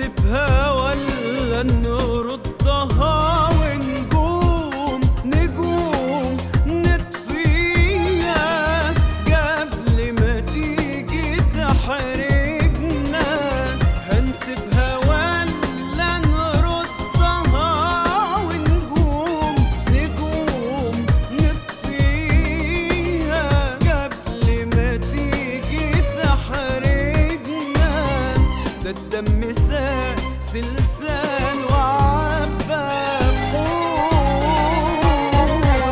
هنسيبها ولا نردها ونقوم نقوم نطفيها قبل ما تيجي تحرقنا هنسيبها ولا نردها ونقوم نقوم نطفيها قبل ما تيجي تحرقنا ده الدم سال سلسال وعبى بحور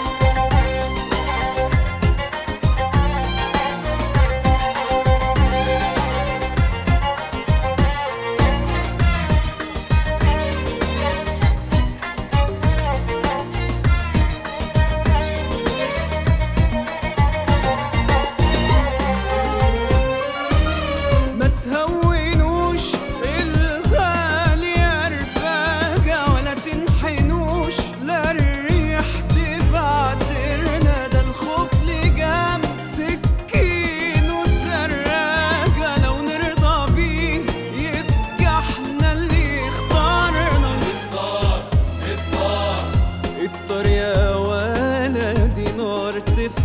ما تهونوش الغالي يا رفاقة ولا تنحنوش لا الريح تبعترنا ده الخوف لجام سكين وسراقة لو نرضى بيه يبقى احنا اللي اختارنا الطار يا ولدي نار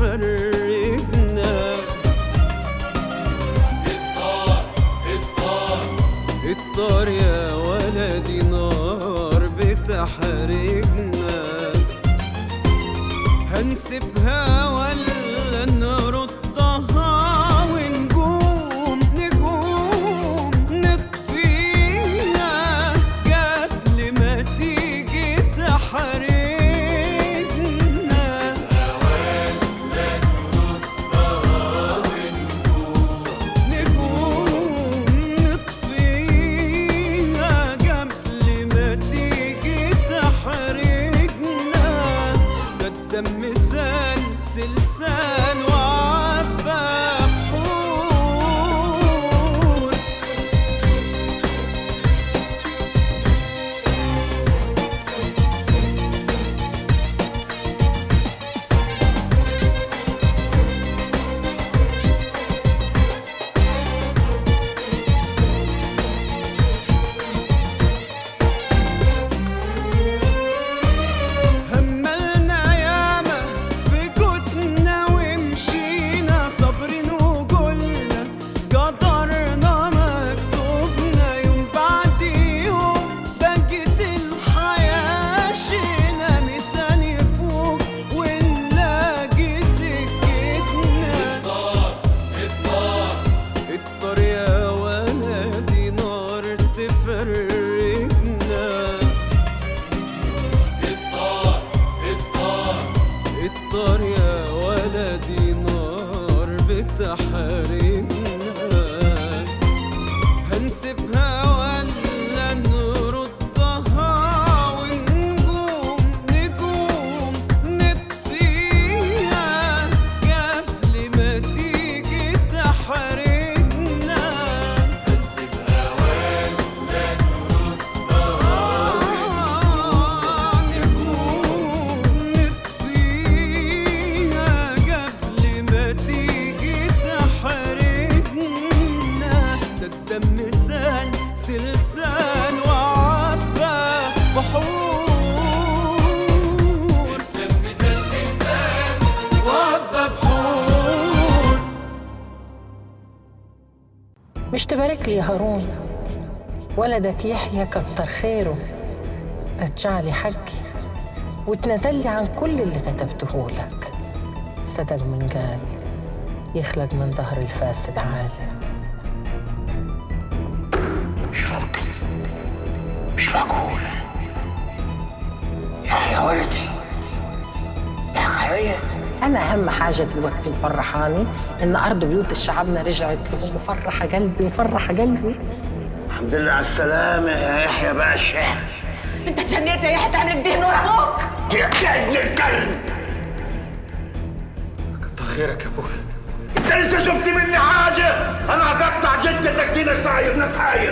تفرقنا الطار يا ولدي نار بتحرقنا هنسيبها ولا نردها ونقوم نقوم نطفيها قبل ما تيجي تحرقنا نقوم نطفيها قبل ما تيجي تحرقنا ده الدم سال سلسال وعبى بحور هملنا ياما في جودنا ومشينا صابرين وقلنا قدرنا مكتوبنا يوم بعد يوم بقت الحياة شينا متاني فوق ونلاقي سكتنا الطار يا ولدي نار تفرقنا الطار يا ولدي نار بتحرقنا هنسيبها ولا نردها ونقوم نقوم نطفيها قبل ما تيجي تحرقنا هنسيبها ولا نقوم نطفيها قبل ما تيجي تحرقنا ده الدم سال سلسال وعبى بحور الدم سال سلسال وعبى بحور مش تبارك لي يا هارون ولدك يحيى كتر خيره رجع لي حقي وتنازل لي عن كل اللي كتبته لك صدق من قال يخلق من ظهر الفاسد عالم مش ممكن مش معقول يا يا ولدي ضحك عليا أنا أهم حاجة دلوقتي مفرحاني إن أرض بيوت شعبنا رجعت له مفرحة قلبي مفرحة قلبي الحمد لله على السلامة يا يحيى باشا انت تجنيت يا يحيى تعمل الدين ورا ابوك يا ابن الكلب كتر خيرك يا ابوي انت لسه شفت مني حاجة انا هقطع جدتك دي نصاير نصاير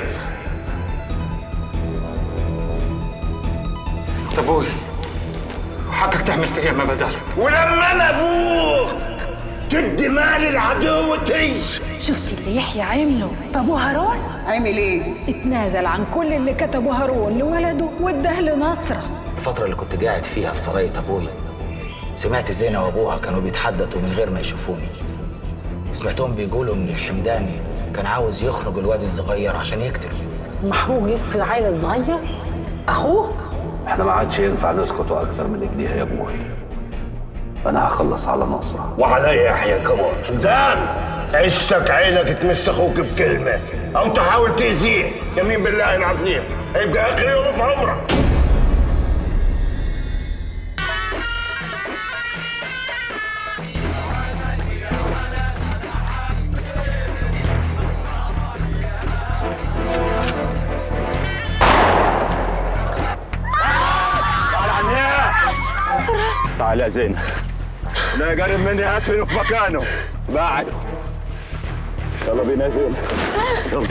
انت ابوي وحقك تعمل فيا ما بدالك ولما انا ابوك تدي مال العدو وتعيش شفتي اللي يحيى عمله فابو هارون عامل ايه؟ اتنازل عن كل اللي كتبه هارون لولده واداه لنصره الفترة اللي كنت قاعد فيها في سراية أبوي سمعت زينة وأبوها كانوا بيتحدثوا من غير ما يشوفوني سمعتهم بيقولوا إن حمدان كان عاوز يخنق الواد الصغير عشان يقتله محروق يقتل العيل الصغير اخوه احنا ما عادش ينفع نسكتوا اكتر من كده يا ابوي انا هخلص على نصره وعلي يحيى كمان حمدان عشك عينك تمس اخوك بكلمه او تحاول تاذيه يمين بالله العظيم هيبقى اخر يوم في عمرك تعال يا زين لا قرب مني هاتفنه في مكانه بعد يلا بينا يا زين يلا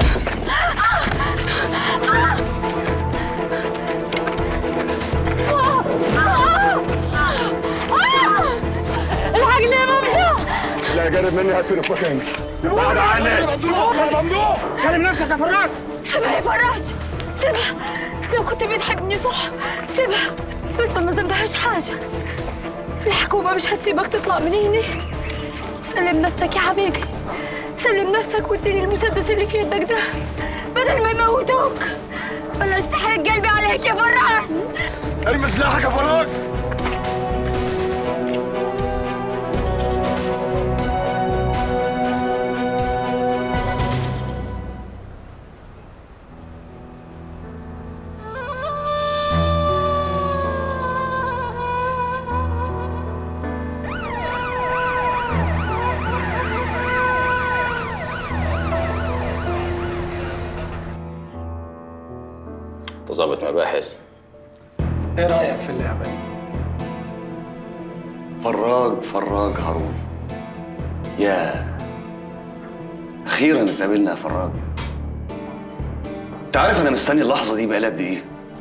الحقني يا ممدوح لا قرب مني هاتفنه في مكانه بعد عني ممدوح سلم نفسك يا فراس سيبها يا فراج سيبها لو كنت بتحبني صح سيبها بس ما ذنبهاش حاجة الحكومة مش هتسيبك تطلع من هنا سلم نفسك يا حبيبي سلم نفسك واديني المسدس اللي في يدك ده بدل ما يموتوك بلاش تحرق قلبي عليك يا فراس ارمي سلاحك يا فراج ضابط مباحث ايه رايك في اللعبه دي فراج فراج هارون يا اخيرا اتقابلنا يا فراج انت عارف انا مستني اللحظه دي بقالي قد ايه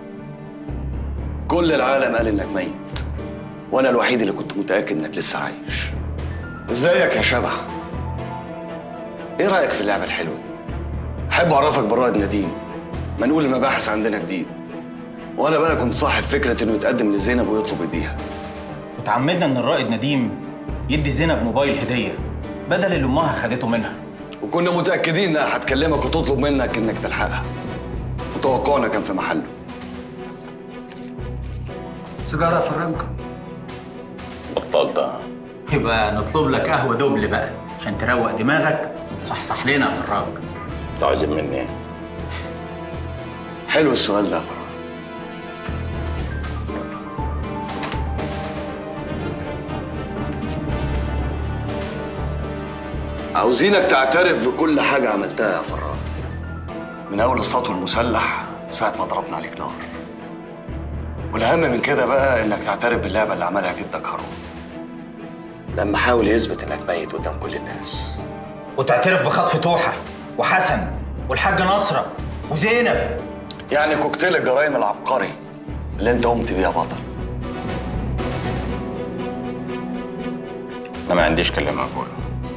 كل العالم قال انك ميت وانا الوحيد اللي كنت متاكد انك لسه عايش ازيك يا شبح ايه رايك في اللعبه الحلوه دي احب اعرفك برائد نديم منقول المباحث عندنا جديد وانا بقى كنت صاحب فكره انه يتقدم لزينب ويطلب ايديها وتعمدنا ان الرائد نديم يدي زينب موبايل هديه بدل اللي امها خدته منها وكنا متأكدين إنها هتكلمك وتطلب منك إنك تلحقها. وتوقعنا كان في محله. سيجاره يا فراج بطلتها يبقى نطلب لك قهوه دبل بقى عشان تروق دماغك وتصحصح لنا في الراج انت عايزين مني ايه؟ حلو السؤال ده يا فرح. عاوزينك تعترف بكل حاجة عملتها يا فراج. من أول السطو المسلح ساعة ما ضربنا عليك نار. والأهم من كده بقى إنك تعترف باللعبة اللي عملها جدك هارون. لما حاول يثبت إنك ميت قدام كل الناس. وتعترف بخطف توحه وحسن والحاجه نصره وزينب يعني كوكتيل الجرائم العبقري اللي انت قمت بيه يا بطل انا ما عنديش كلام اقوله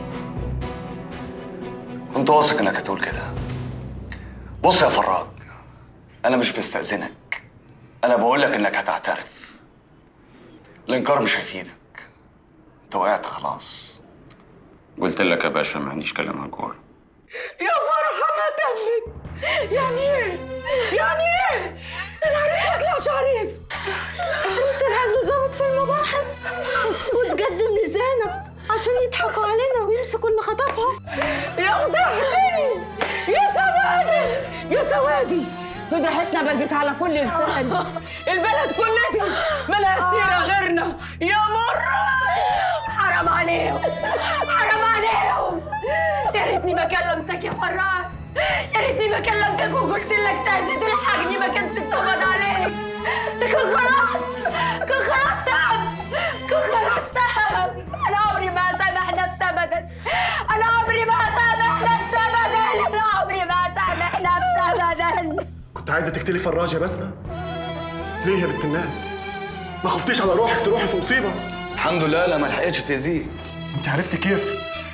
كنت واثق انك هتقول كده بص يا فراج انا مش بستأذنك انا بقول لك انك هتعترف الانكار مش هيفيدك انت وقعت خلاص قلت لك يا باشا ما عنديش كلام اقوله يا فرحة ما تمت يعني ايه؟ يعني ايه؟ العريس ما طلعش عريس طلع له ظابط في المباحث وتقدم لزينب عشان يضحكوا علينا ويمسكوا اللي خطفها يا فضحتي يا سوادي يا سوادي فضحتنا بقت على كل لسان البلد كلها ملها سيرة غيرنا يا مرة حرام عليهم حرام عليهم يا ريتني ما كلمتك يا فراس يا ريتني ما كلمتك وقلت لك تاجي تلحقني ما كانش اتقبض عليك ده كان خلاص كان خلاص تعب كان خلاص تعب انا عمري ما اسامح نفسي ابدا انا عمري ما اسامح نفسي ابدا انا عمري ما اسامح نفسي ابدا كنت عايزه تقتلي فراج يا بسمه ليه يا بنت الناس ما خفتيش على روحك تروحي في مصيبه الحمد لله لا ما لحقتش تأذيه انت عرفت كيف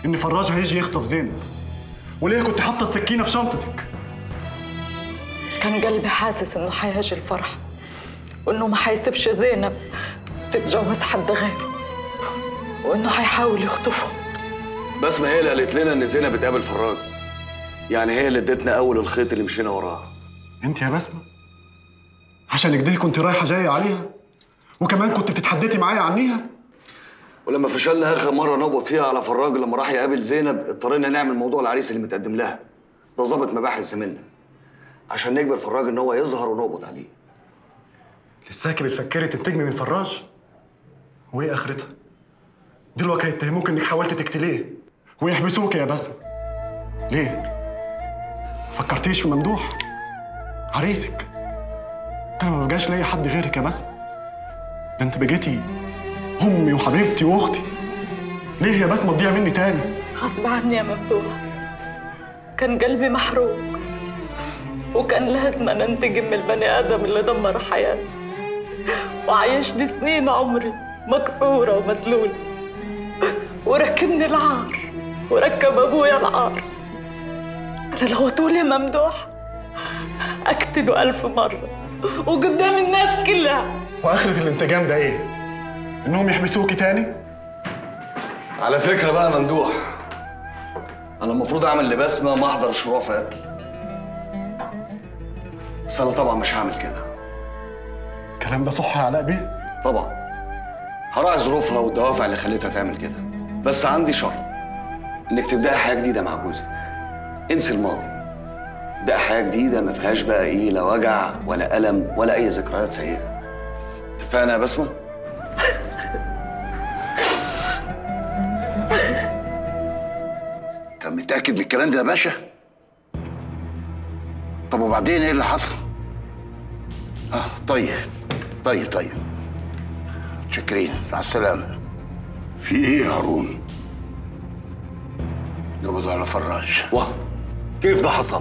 ان فراج هيجي يخطف زينب وليه كنت حاطه السكينه في شنطتك كان قلبي حاسس انه حيجي الفرح وانه ما حيسيبش زينب تتجوز حد غيره وانه حيحاول يخطفه بس ما هي اللي قالت لنا ان زينب بتقابل فراج يعني هي اللي ادتنا اول الخيط اللي مشينا وراه انت يا بسمه عشان كده كنت رايحه جايه عليها وكمان كنت بتتحدثي معايا عنيها ولما فشلنا اخر مره نقبض فيها على فراج لما راح يقابل زينب اضطرينا نعمل موضوع العريس اللي متقدم لها ده ظابط مباحث زميلنا عشان نجبر فراج ان هو يظهر ونقبض عليه لساكي بتفكري تنتجمي من فراج وايه اخرتها دلوقتي هيتهموك انك حاولت تقتليه ويحبسوك يا بسمه ليه فكرتيش في ممدوح عريسك انا ما بقاش ليا حد غيرك يا بسمه ده انت بقيتي امي وحبيبتي واختي ليه يا بسمه تضيع مني تاني غصب عني يا ممدوح كان قلبي محروق وكان لازم أنا انتقم من البني ادم اللي دمر حياتي وعايشني سنين عمري مكسوره ومذلوله وركبني العار وركب ابويا العار انا لو طول يا ممدوح اقتله الف مره وقدام الناس كلها واخرة الانتقام ده ايه؟ انهم يحبسوكي تاني؟ على فكره بقى يا ممدوح انا المفروض اعمل لبسمه محضر شروع في قتل بس انا طبعا مش هعمل كده الكلام ده صح يا علاء بيه؟ طبعا هراعي ظروفها والدوافع اللي خلتها تعمل كده بس عندي شرط انك تبداي حياه جديده مع جوزك انسي الماضي ابداي حياه جديده ما فيهاش بقى ايه لا وجع ولا الم ولا اي ذكريات سيئه اتفقنا يا بسمه انت متاكد من الكلام ده يا باشا طب وبعدين ايه اللي حصل اه طيب طيب طيب شكرين مع السلامه في ايه يا هارون قبضوا على فراج واه كيف ده حصل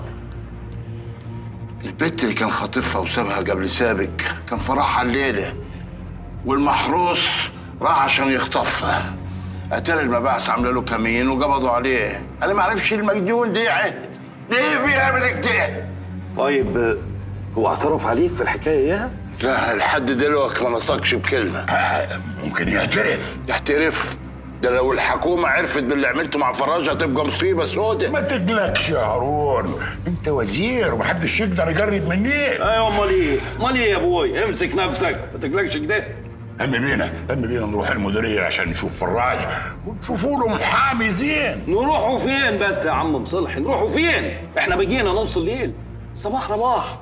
البت اللي كان خاطفها وسابها قبل سابق كان فرحها الليله والمحروس راح عشان يخطفها اتاري المباحث عامله له كمين وقبضوا عليه انا ما اعرفش المجنون ده عه. ليه بيعمل كده طيب هو اعترف عليك في الحكايه اياها لا لحد دلوقتي ما نطقش بكلمه ممكن يعترف يعترف ده لو الحكومة عرفت باللي عملته مع فراج هتبقى مصيبة سودة ما تقلقش يا هارون انت وزير ومحدش يقدر يقرب مني ايوه امال ايه؟ امال ايه يا ابوي؟ امسك نفسك ما تقلقش كده هم بينا هم بينا نروح المديرية عشان نشوف فراج ونشوفوا له محامي زين نروحوا فين بس يا عم مصلح نروحوا فين؟ احنا بقينا نص الليل صباح رباح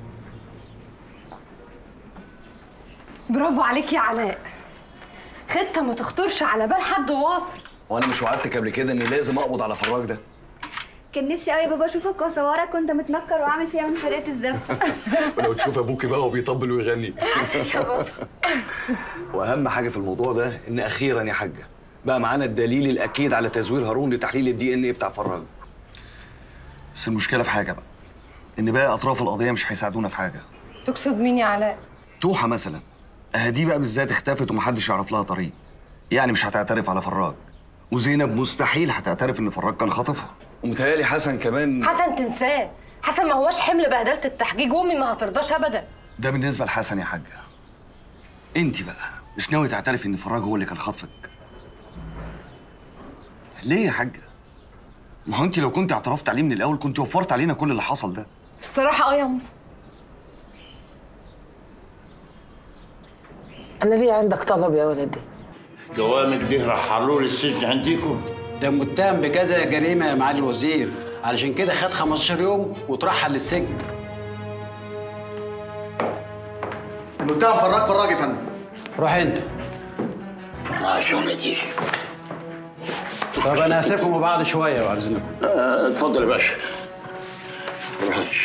برافو عليك يا علاء خطة ما تخطرش على بال حد واصل وانا مش وعدتك قبل كده اني لازم اقبض على فراج ده كان نفسي قوي يا بابا اشوفك واصورك وانت متنكر وعامل فيها من فرقه الزفه ولو تشوف ابوكي بقى وبيطبل ويغني يا بابا واهم حاجه في الموضوع ده ان اخيرا يا حاجه بقى معانا الدليل الاكيد على تزوير هارون لتحليل الدي ان ايه بتاع فراج بس المشكله في حاجه بقى ان باقي اطراف القضيه مش هيساعدونا في حاجه تقصد مين يا علاء توحه مثلا اهدي بقى بالذات اختفت ومحدش يعرف لها طريق يعني مش هتعترف على فراج وزينب مستحيل هتعترف ان فراج كان خاطفها ومتهيألي حسن كمان حسن تنساه حسن ما هوش حمل بهدلة التحقيق وامي ما هترضاش ابدا ده بالنسبه لحسن يا حاجه انت بقى مش ناوي تعترفي ان فراج هو اللي كان خاطفك ليه يا حاجه ما هو انت لو كنت اعترفت عليه من الاول كنت وفرت علينا كل اللي حصل ده الصراحة اه يا امي أنا ليه عندك طلب يا ولدي؟ جوامك دي رحلوه للسجن عندكم ده متهم بكذا جريمه يا معالي الوزير علشان كده خد 15 يوم واترحل للسجن المتهم فراج فراج يا فندم روح انت فراج ولدي طب انا هسيبكم بعض شويه واعزمكم آه، اتفضل يا باشا فراج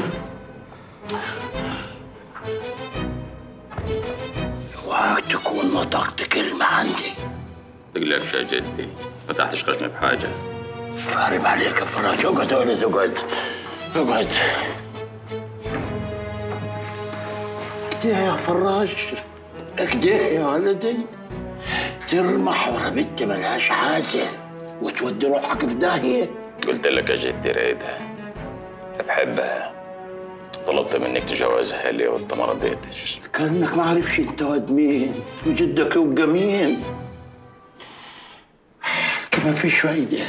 اوعاك تكون نطقت كلمة عندي تقلقش يا جدي فتحتش خشني بحاجة فارم عليك يا فراج اقعد يا ولد اقعد اقعد كده يا فراج كده يا ولدي ترمح ورا بنت ملهاش عازة وتودي روحك في داهيه قلت لك يا جدي رايدها بحبها طلبت منك تجوزها لي وانت ما رضيتش كانك ما عارفش انت واد مين وجدك يبقى مين ما فيش فايده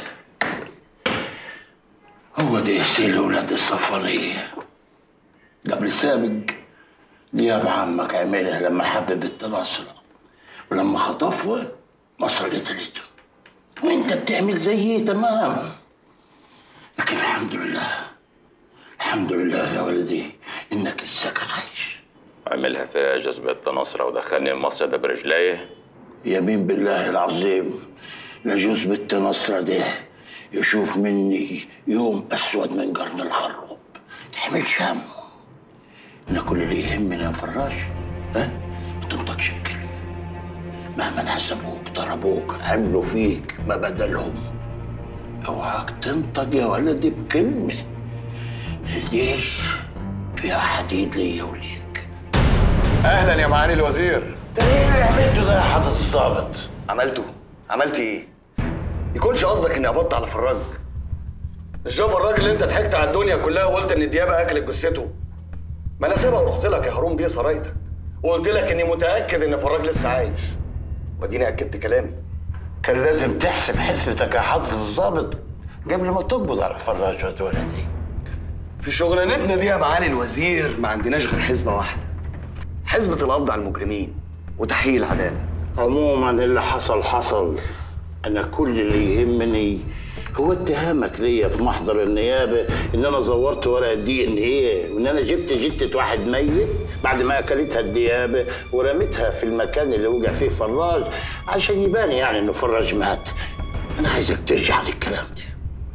هو ده يسيل ولاد الصفانيه قبل سابق دياب عمك عملها لما حب بنت نصرة ولما خطفها مصر قتلته وانت بتعمل زيه تمام لكن الحمد لله الحمد لله يا ولدي انك لساك عايش عملها فيها جذبت نصرة ودخلني المصيدة برجليه يمين بالله العظيم لجوز بنت نصرة ده يشوف مني يوم اسود من قرن الخروب تحملش همه انا كل اللي يهمنا يا فراش ها ما تنطقش بكلمه مهما حسبوك ضربوك عملوا فيك ما بدلهم اوعاك تنطق يا ولدي بكلمه دي فيها حديد ليا وليك اهلا يا معالي الوزير ده ايه اللي عملته ده يا حضرة الضابط عملته عملت ايه يكونش قصدك اني قبضت على فراج مش ده فراج اللي انت ضحكت على الدنيا كلها وقلت ان الديابه اكلت جثته ما انا سيبها ورحت لك يا هارون بيه سرايتك وقلت لك اني متاكد ان فراج لسه عايش واديني اكدت كلامي كان لازم تحسب حسبتك يا حضرة الضابط قبل ما تقبض على فراج واد ولدي في شغلانتنا دي يا معالي الوزير ما عندناش غير حزبه واحده حزبه القبض على المجرمين وتحقيق العداله عموما اللي حصل حصل انا كل اللي يهمني هو اتهامك ليا في محضر النيابه ان انا زورت ورق الدي ان ايه وان انا جبت جته واحد ميت بعد ما اكلتها الديابه ورميتها في المكان اللي وقع فيه فراج عشان يبان يعني انه فراج مات انا عايزك ترجع للكلام ده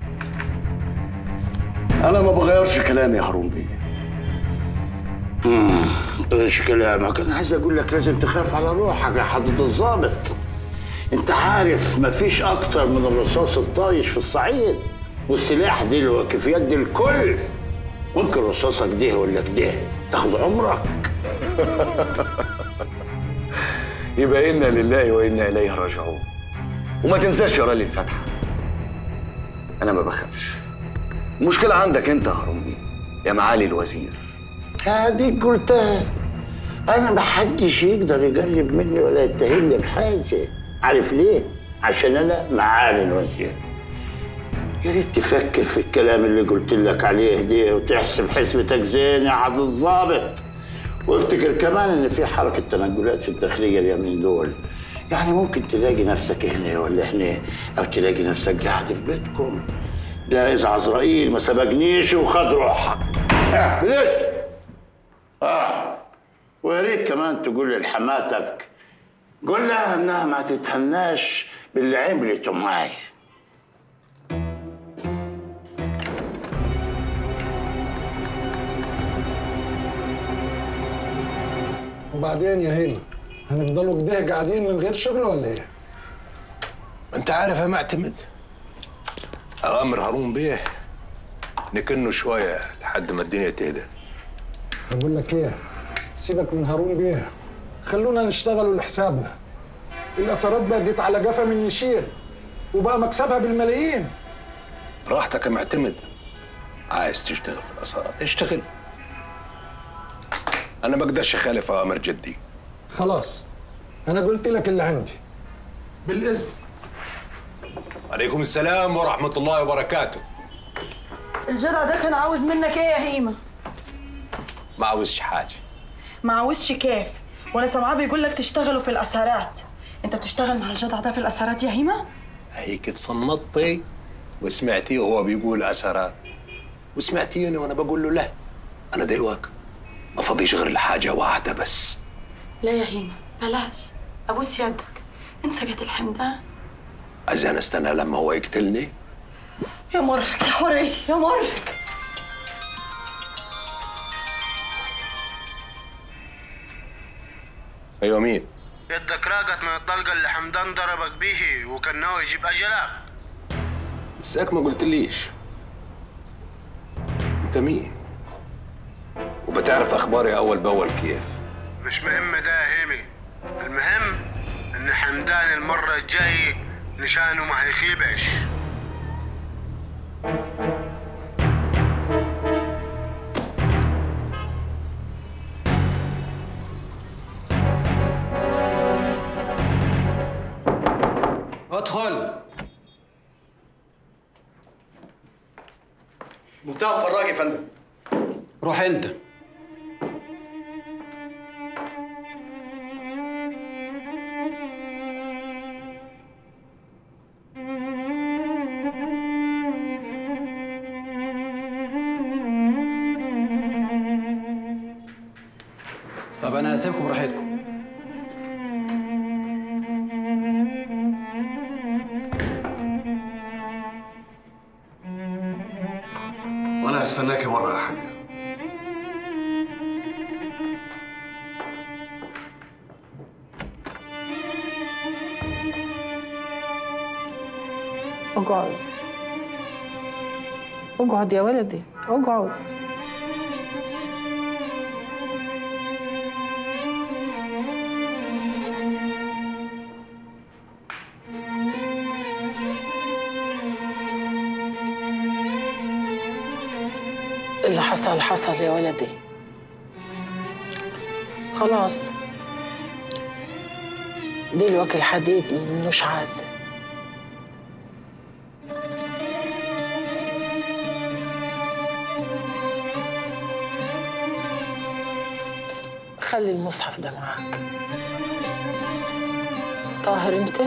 انا ما بغيرش كلامي يا هارون بيه امم ايش كلامك انا عايز اقول لك لازم تخاف على روحك يا حضرة الضابط انت عارف مفيش اكتر من الرصاص الطايش في الصعيد والسلاح دلوقتي في يد الكل ممكن رصاصك ده ولا كده تاخد عمرك يبقى انا لله وانا اليه راجعون وما تنساش يا رالي الفاتحه انا ما بخافش المشكله عندك انت يا هارون بيه يا معالي الوزير هاديك قلتها انا ما حدش يقدر يقرب مني ولا يتهمني بحاجه عارف ليه عشان انا معالي الوزير يا ريت تفكر في الكلام اللي قلت لك عليه ده وتحسب حسبتك زين يا عبد الضابط وافتكر كمان ان في حركه تنقلات في الداخليه اليومين دول يعني ممكن تلاقي نفسك هنا ولا هنا او تلاقي نفسك قاعد في بيتكم ده اذا عزرائيل ما سبقنيش وخد روحك اه ليش اه ويا ريت كمان تقول لحماتك قول لها انها ما تتهناش باللي عملته معايا وبعدين يا هيما هنفضلوا كده قاعدين من غير شغل ولا ايه؟ انت عارف يا معتمد اوامر هارون بيه نكنه شويه لحد ما الدنيا تهدى بقول لك ايه؟ سيبك من هارون بيه خلونا نشتغلوا لحسابنا الاثارات بقت على جفا من يشير وبقى مكسبها بالملايين راحتك يا معتمد عايز تشتغل في الاثارات اشتغل انا ما اقدرش اخالف اوامر جدي خلاص انا قلت لك اللي عندي بالاذن عليكم السلام ورحمه الله وبركاته الجدع ده كان عاوز منك ايه يا هيمه ما عاوزش حاجه ما عاوزش كيف وانا سامعاه بيقول لك تشتغلوا في الاسهرات انت بتشتغل مع الجدع ده في الاسهرات يا هيمه هيك تصنطي وسمعتيه وهو بيقول اثرات وسمعتيني وانا بقول له لا انا دلوقتي ما فاضيش غير لحاجه واحده بس لا يا هيمه بلاش ابوس يدك انسى جت الحمدان عايزين استنى لما هو يقتلني يا مرك يا حوري يا مرك ايوه مين يدك راقت من الطلقة اللي حمدان ضربك بيه وكان ناوي يجيب أجلك لساك ما قلتليش انت مين وبتعرف اخباري اول باول كيف مش مهم ده يا هيمي المهم إن حمدان المرة الجاي نشانه ما هيخيبش ادخل متهم فراج يا فندم روح انت طب انا هسيبكم براحتكم وانا هستناكي بره يا حاج اقعد اقعد يا ولدي اقعد اللي حصل حصل يا ولدي خلاص دلوقتي الحديد مش عازم خلي المصحف ده معاك طاهر انت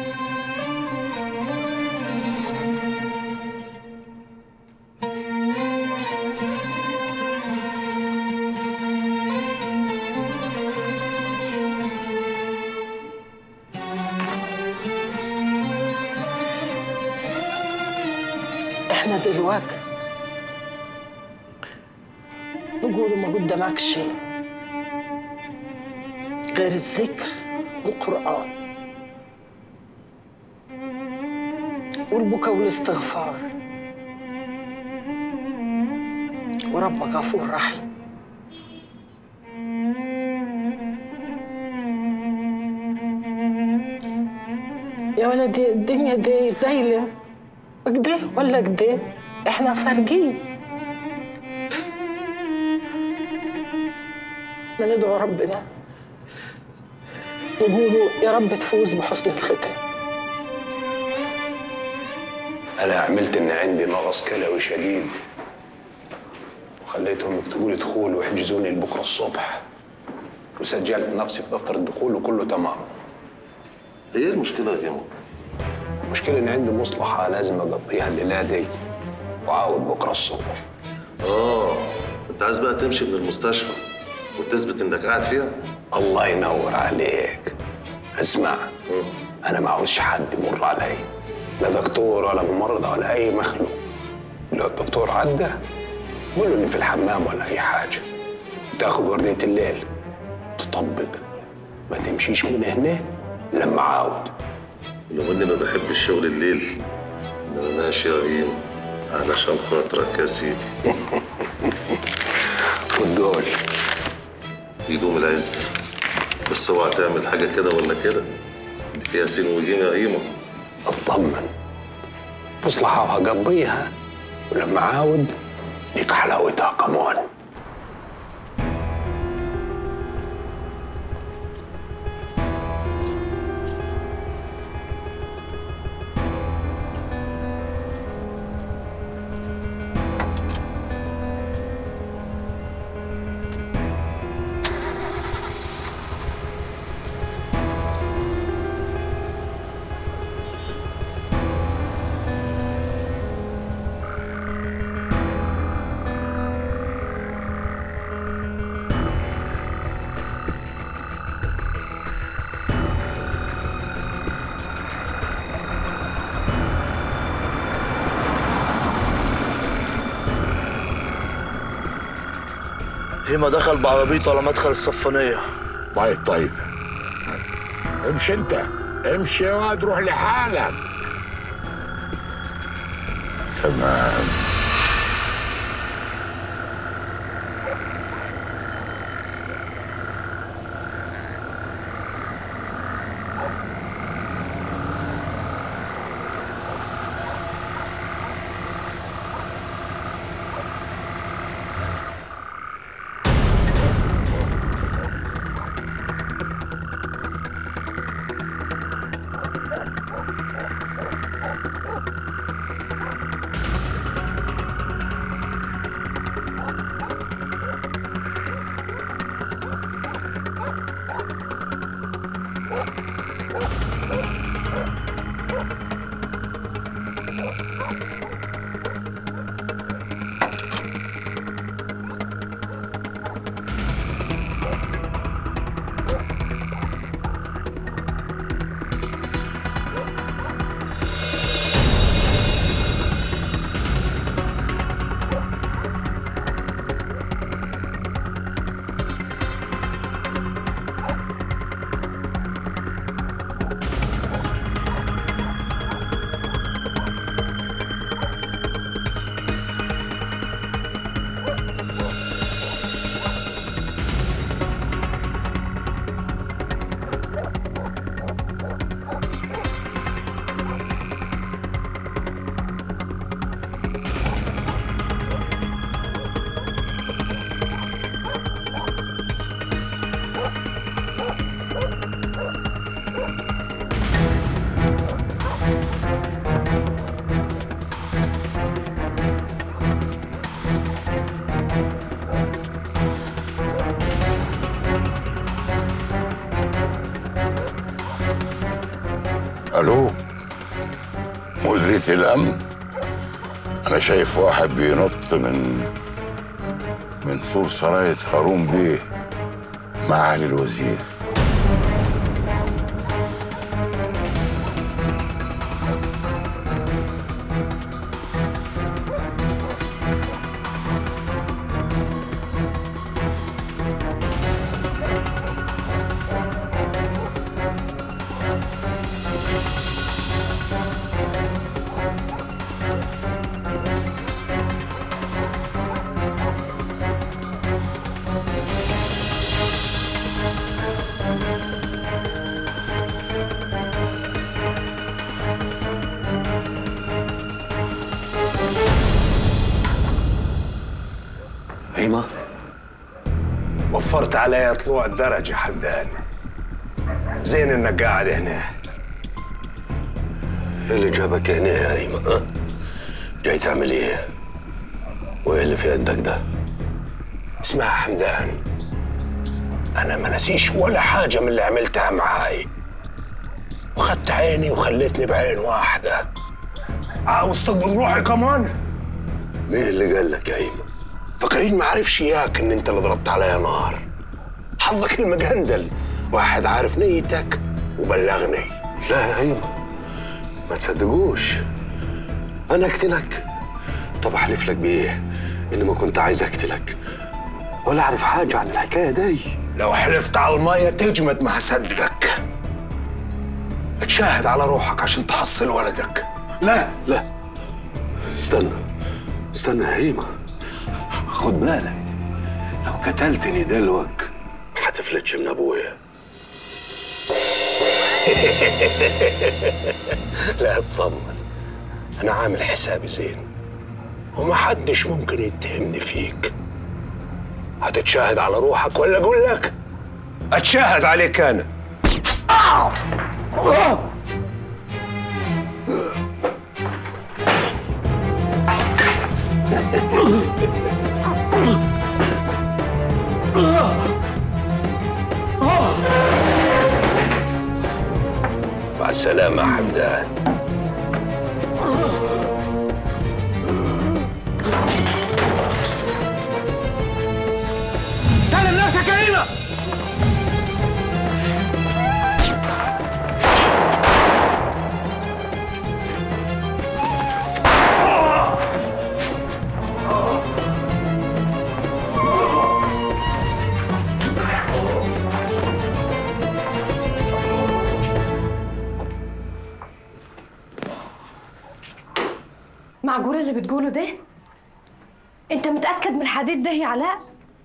احنا دلوقتي نقولوا ما قدامك شيء غير الذكر والقرآن والبكاء والاستغفار وربك غفور رحيم يا ولدي الدنيا دي زايلة كده ولا كده احنا فارقين ندعو ربنا نقولوا يا رب تفوز بحسن الختام انا عملت ان عندي نقص كلوي شديد وخليتهم يكتبوا لي دخول ويحجزوني لبكره الصبح وسجلت نفسي في دفتر الدخول وكله تمام ايه المشكله يا ايمو المشكله ان عندي مصلحه لازم اقضيها الليله دي وعاود بكره الصبح اه انت عايز بقى تمشي من المستشفى وتثبت انك قاعد فيها الله ينور عليك اسمع انا ما عاوزش حد يمر علي لا دكتور ولا ممرضة ولا اي مخلوق لو الدكتور عدى قول له اني في الحمام ولا اي حاجه تاخد ورديه الليل تطبق ما تمشيش من هنا لما عاود لو اني ما بحبش شغل الليل انما ماشي يا ايمو علشان خاطرك يا سيدي والدول يدوم العز بس اوعى تعمل حاجه كده ولا كده دي فيها سين وجيم يا ايمو اطمن مصلحه وهقضيها ولما عاود ليك حلاوتها كمان هيما دخل بعربيته على مدخل الصفانية طيب طيب امشي انت امشي يا واد روح لحالك تمام الو مديرية الامن انا شايف واحد بينط من من سور سراية هارون بيه مع علي الوزير هيما وفرت علي طلوع الدرجة حمدان زين انك قاعد هنا ايه اللي جابك هنا يا هيما ها؟ جاي تعمل ايه؟ وايه اللي في يدك ده؟ اسمع يا حمدان انا ما نسيش ولا حاجة من اللي عملتها معاي وخدت عيني وخليتني بعين واحدة عاوز تقبض روحي كمان مين اللي قال لك يا هيما؟ فاكرين ما عرفش اياك ان انت اللي ضربت عليا نار حظك المجندل واحد عارف نيتك وبلغني لا يا هيما ما تصدقوش انا اقتلك طب احلف لك بايه اني ما كنت عايز اقتلك ولا اعرف حاجه عن الحكايه دي لو حلفت على المية تجمد ما هصدقك تشاهد على روحك عشان تحصل ولدك لا لا استنى استنى يا هيما خد بالك لو قتلتني دلوك ما هتفلتش من ابويا لا اطمن انا عامل حسابي زين ومحدش ممكن يتهمني فيك هتتشاهد على روحك ولا اقول لك اتشاهد عليك انا مع السلامة يا حمدان سلم نفسك يا هيما معقول اللي بتقوله ده؟ انت متأكد من الحديد ده يا علاء؟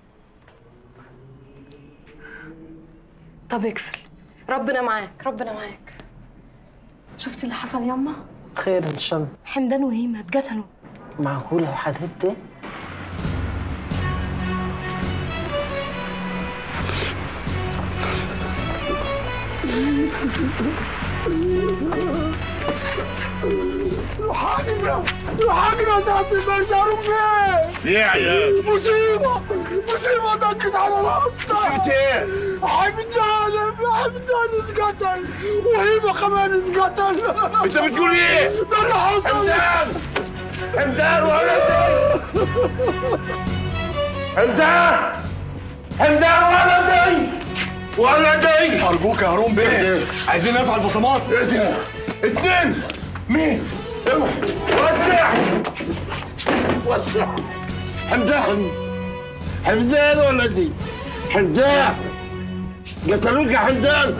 طب اقفل ربنا معاك ربنا معاك شفتي اللي حصل ياما؟ خير ان شاء الله حمدان وهيما اتقتلوا معقولة الحديد ده حاجنا حاجنا ساعة الباشا ربي ليه يا عيال؟ مصيبة مصيبة دقت على راسنا مصيبة ايه؟ حمدان حمدان اتقتل وهيما كمان اتقتل انت بتقول ايه؟ ده اللي حصل حمدان حمدان ولدي حمدان حمدان ولدي ولدي ارجوك يا هارون بيه عايزين نرفع البصمات ايه اتنين مين؟ وسع وسع حمدان حمدان ولدي حمدان قتلوك يا حمدان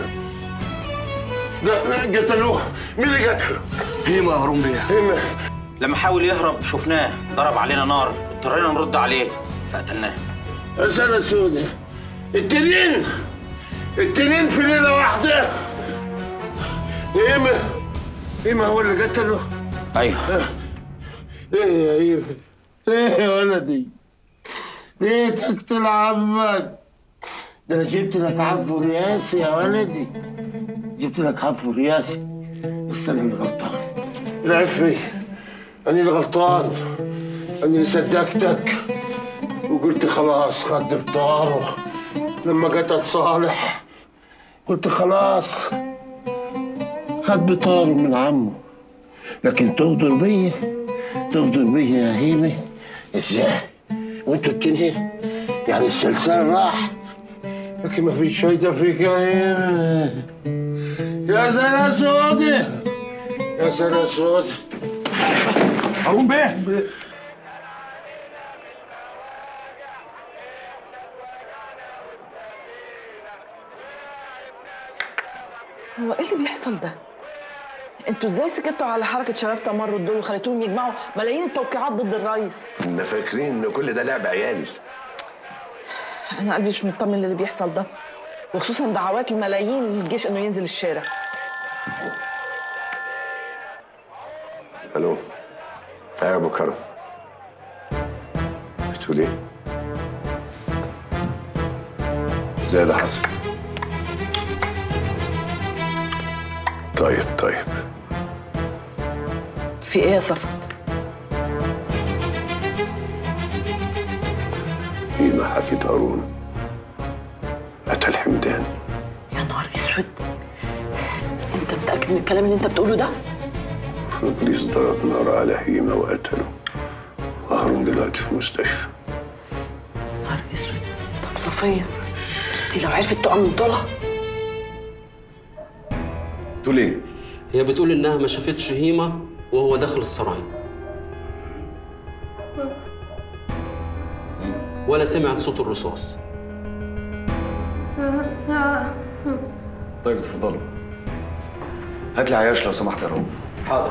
لا قتلوه مين اللي قتله؟ هيما يا هارون بيه هيما لما حاول يهرب شفناه ضرب علينا نار اضطرينا نرد عليه فقتلناه سنة سودة التنين التنين في ليلة واحدة إيمة إيمة هو اللي قتله ايوه ليه يا إيمة ليه يا ولدي ليه تقتل عمك ده أنا جبت لك عفو رياسي يا ولدي جبت لك عفو رياسي بس أنا اللي غلطان العيب فيا أنا اللي غلطان أنا اللي صدقتك وقلت خلاص خد بطاره لما قتل صالح قلت خلاص خد بطاره من عمه لكن تغدر بيا تغدر بيا يا هيمة ازاي وانتوا التنين يعني السلسال راح لكن ما فيش فايدة فيك يا هيمة يا سنة سودة يا سنة سودة هارون بيه هو ايه اللي بيحصل ده؟ انتوا ازاي سكتوا على حركه شباب تمرد دول وخليتوهم يجمعوا ملايين التوقيعات ضد الرئيس؟ كنا فاكرين ان كل ده لعب عيال انا قلبي مش مطمن للي بيحصل ده وخصوصا دعوات الملايين للجيش انه ينزل الشارع الو ايه يا ابو كرم بتقول ايه؟ ازاي ده حصل؟ طيب طيب في ايه يا صفوت؟ هيما حفيد هارون أتى الحمدان يا نهار اسود انت متاكد من الكلام اللي انت بتقوله ده؟ إبليس ضرب نار على هيما وقتله وهارون دلوقتي في المستشفى نهار اسود طب صفيه دي لو عرفت تقع من طولها تقول ايه؟ هي بتقول انها ما شافتش هيما وهو داخل السراي ولا سمعت صوت الرصاص طيب اتفضلوا هات لي عياش لو سمحت يا رؤوف حاضر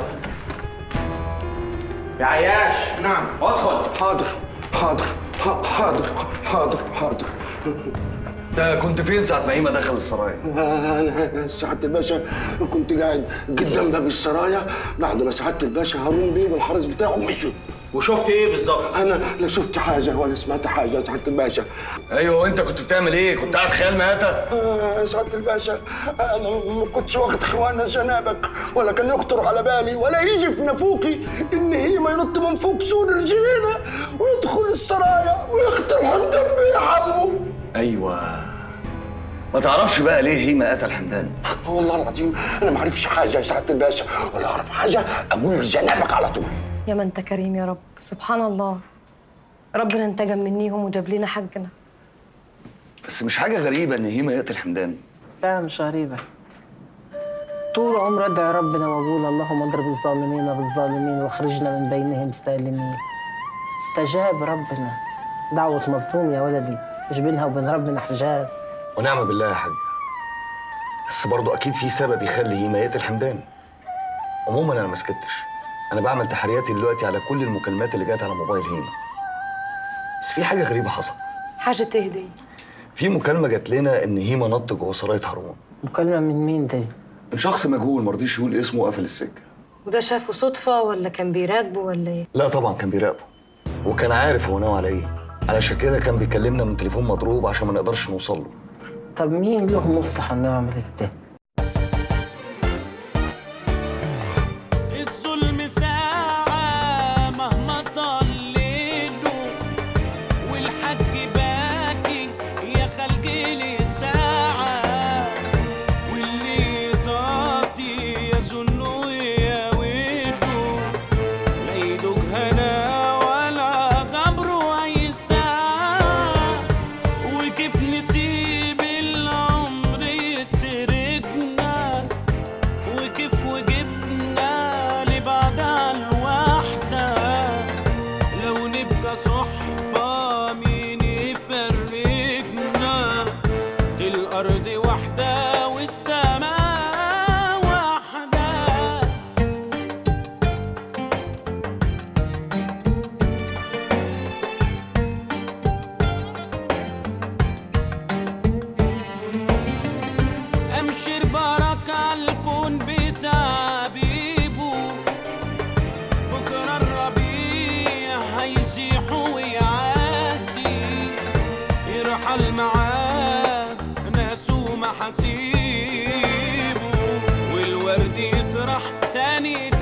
يا عياش نعم ادخل حاضر حاضر ح- حاضر حاضر حاضر ده كنت فين ساعة ما هيما دخل السرايا؟ أنا سعادة الباشا كنت قاعد قدام باب السرايا بعد ما سعادة الباشا هارون بيه والحرس بتاعه مشوا وشفت ايه بالظبط؟ أنا لا شفت حاجة ولا سمعت حاجة يا سعادة الباشا ايوه وانت كنت بتعمل ايه؟ كنت قاعد خيال مآتة؟ آه، يا سعادة الباشا أنا ما كنتش واخد خوانة جنابك ولا كان يخطر على بالي ولا يجي في نافوقي إن هي ما ينط من فوق سور الجنينة ويدخل السرايا ويقتل حمدان بيه عمه ايوه ما تعرفش بقى ليه هيما قتل حمدان؟ والله العظيم أنا ما أعرفش حاجة يا سعادة الباشا ولا أعرف حاجة أقول لجنابك على طول يا ما انت كريم يا رب سبحان الله ربنا انتجم منيهم وجاب لنا حقنا بس مش حاجة غريبة إن هيما يقتل حمدان لا مش غريبة طول عمري أدعي ربنا وأقول اللهم اضرب الظالمين بالظالمين واخرجنا من بينهم سالمين استجاب ربنا دعوة مظلوم يا ولدي مش بينها وبين ربنا حجاب ونعم بالله يا حاج بس برضه أكيد في سبب يخلي هيما يقتل حمدان عموما أنا ما سكتش أنا بعمل تحرياتي دلوقتي على كل المكالمات اللي جات على موبايل هيما بس في حاجة غريبة حصلت حاجة تهدي في مكالمة جات لنا إن هيما نط جوه سراية هارون مكالمة من مين دي؟ من شخص مجهول ما رضيش يقول اسمه وقفل السكة وده شافه صدفة ولا كان بيراقبه ولا ايه؟ لا طبعا كان بيراقبه وكان عارف هو ناوي على ايه علشان كده كان بيكلمنا من تليفون مضروب عشان ما نقدرش نوصل له طب مين له مصلحة إنه يعمل كده؟ الظلم ساعة مهما طال ليله والحج باكي يا خلقي لي ساعة واللي ضاطي يظن يا ويله لا يدوق هنا ولا قبره أي ساعة وكيف نسيب العمر يسرقنا وكيف وقفنا لبعض على الوحدة لو نبقى صحبة مين يفرقنا دي الأرض واحدة والسماء واحدة أمشي بركة الكون بزعبيبه بكرة الربيع هيسيح ويعدي يرحل معاه ناس ومحاسيبه والورد يطرح تاني